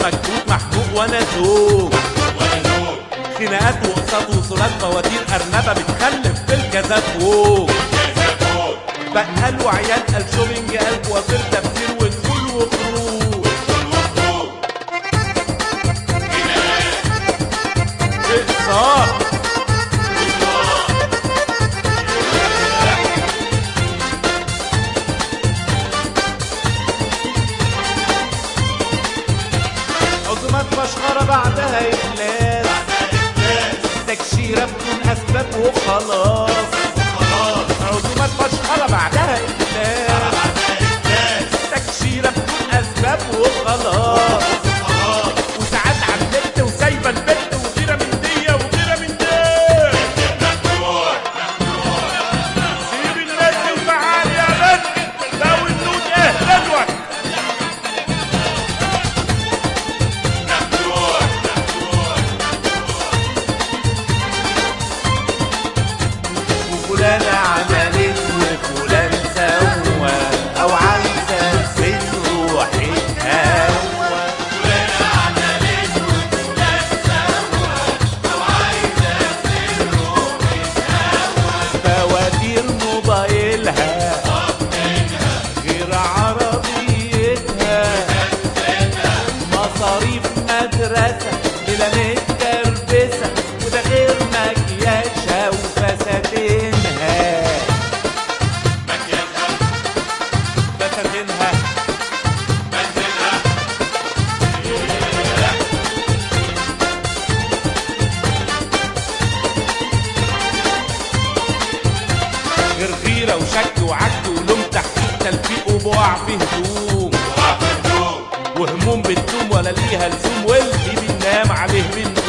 مكبوت محموق وانا زوج خناقات وقساط وصولات فواتير ارنبه بتخلف في الكازات فوق بقال وعيال قال شوبينج قال كوافير تفسير ودخول وخروج اقساط عزومات مشخرة بعدها إفلاس تكشيرة بدون أسباب وخلاص عزومات مشخرة بعدها إفلاس تكشيرة بدون أسباب وخلاص وساعات على النت وسايبة البت وغيرة من دي وغيرة من دي سيب النت وتعال يا بنت لو النوت ايه جدول وفلانة عملت وفلان سوى أو عايزة في روحي هوى فواتير موبايلها غير عربيتها مصاريف مدرسة بلا متكربسة وده غير مكياجها وفساتينها فساتينها غير غيرة وشك وعك ولوم تحقيق تلفيق وبوع في هدوم وهموم بتدوم ولا ليها لزوم واللي بينام عليه من